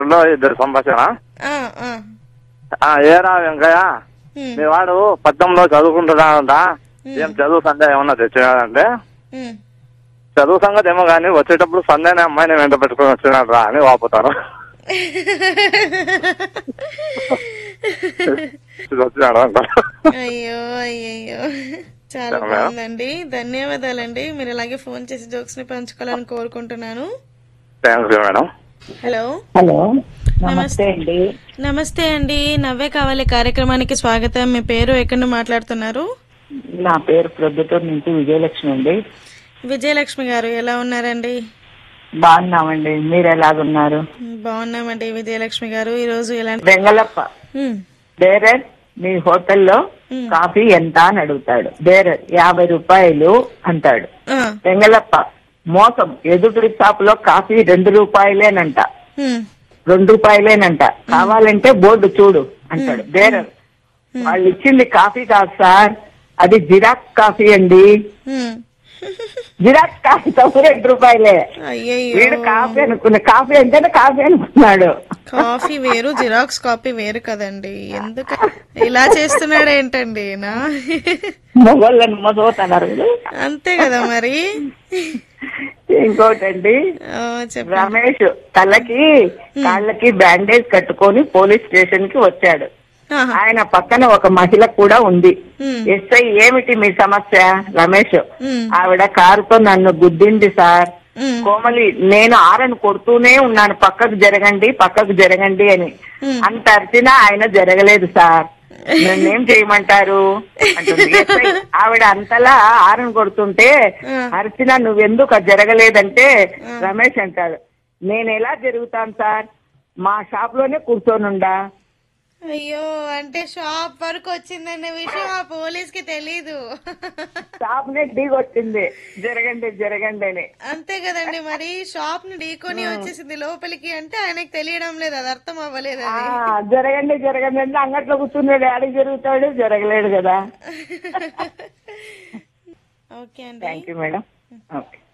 లో ఇద్దరు సంభాషణ ఆ, ఆ. ఆ, ఏరా వెంకయ్య ఉమ్, మీ వాడు పద్మంలో చదువుకుంటున్నాడంట ఏం చదువు సందే ఏమన్నా తెచ్చినాడంటే ఉమ్. చదువు సంగతి ఏమో కానీ వచ్చేటప్పుడు సందేనే అమ్మాయిని వెంట పెట్టుకుని వచ్చినాడు రా అని వాపుతారు వచ్చినాడు అంటారు అయ్యో అయ్యయ్యో చాలా మేడం. బాగుందండి ధన్యవాదాలండి మీరు ఇలాగే ఫోన్ చేసి జోక్స్ ని పంచుకోవాలని కోరుకుంటున్నాను థ్యాంక్స్ మేడం హలో హలో నమస్తే అండి నమస్తే అండి నవ్వే కావాలి కార్యక్రమానికి స్వాగతం మీ పేరు ఎక్కడి నుండి మాట్లాడుతున్నారు నా పేరు ప్రొద్దుటూరు నుంచి విజయలక్ష్మి అండి విజయలక్ష్మి గారు ఎలా ఉన్నారండి బాగున్నామండి మీరు ఎలాగున్నారు బాగున్నామండి విజయలక్ష్మి గారు ఈ రోజు ఎలాంటి వెంగళప్ప ఉమ్, బేరర్ మీ హోటల్లో ఉమ్. కాఫీ ఎంత అని అడుగుతాడు బేరర్ యాభై రూపాయలు అంటాడు ఆ, వెంగళప్ప మోసం ఎదుటి షాపులో కాఫీ రెండు రూపాయలేనంట ఉమ్, రెండు రూపాయలేనంట కావాలంటే బోర్డు చూడు అంటాడు బేరర్ వాళ్ళు ఇచ్చింది కాఫీ కాదు సార్ అది జిరాక్స్ కాఫీ అండి ఉమ్. జిరాక్స్ కాఫీ తప్పు రెండు రూపాయలే అయ్యయ్యో వీడు కాఫీ అనుకున్న కాఫీ అంటేనే కాఫీ అనుకున్నాడు కాఫీ వేరు జిరాక్స్ కాపీ వేరు కదండి ఎందుకు ఇలా చేస్తున్నాడు ఏంటండి నా మొగోళ్ళని మొదవుతున్నారు వీళ్ళు. అంతే కదా మరి ఇంకోటండి ఆ, చెప్పండి రమేష్ తలకి కాళ్ళకి బ్యాండేజ్ కట్టుకొని పోలీస్ స్టేషన్ కి వచ్చాడు ఆహా. ఆయన పక్కన ఒక మహిళ కూడా ఉంది ఉమ్, ఎస్ఐ ఏమిటి మీ సమస్య రమేష్ ఉమ్, ఆవిడ కారుతో నన్ను గుద్దింది సార్ ఉమ్, కోమలి నేను ఆరను కొడుతూనే ఉన్నాను పక్కకు జరగండి పక్కకు జరగండి అని ఉమ్. అంత అరిచినా ఆయన జరగలేదు సార్ నన్నేం చేయమంటారు అంటుంది ఎస్ఐ, ఆవిడ అంతలా ఆరను కొడుతుంటే ఆ. అరిచినా నువ్వెందుకు అది జరగలేదంటే రమేష్ అంటాడు నేను ఎలా జరుగుతాను సార్ మా షాప్ లోనే కూర్చోనుండా అయ్యో అంటే షాప్ వరకు వచ్చిందన్న విషయం ఆ పోలీస్ కి తెలీదు షాప్ నే ఢీగొచ్చింది జరగండి జరగండి అని అంతే కదండి మరి షాప్ ని ఢీకొని వచ్చేసింది లోపలికి అంటే ఆయనకి తెలియడం లేదు అది అర్థం అవ్వలేదు ఆ, అది జరగండి జరగండి అంటే అంగట్లో కూర్చున్నాడు ఆడికి జరుగుతాడు జరగలేడు కదా ఓకే అండి థ్యాంక్ యూ మేడం ఓకే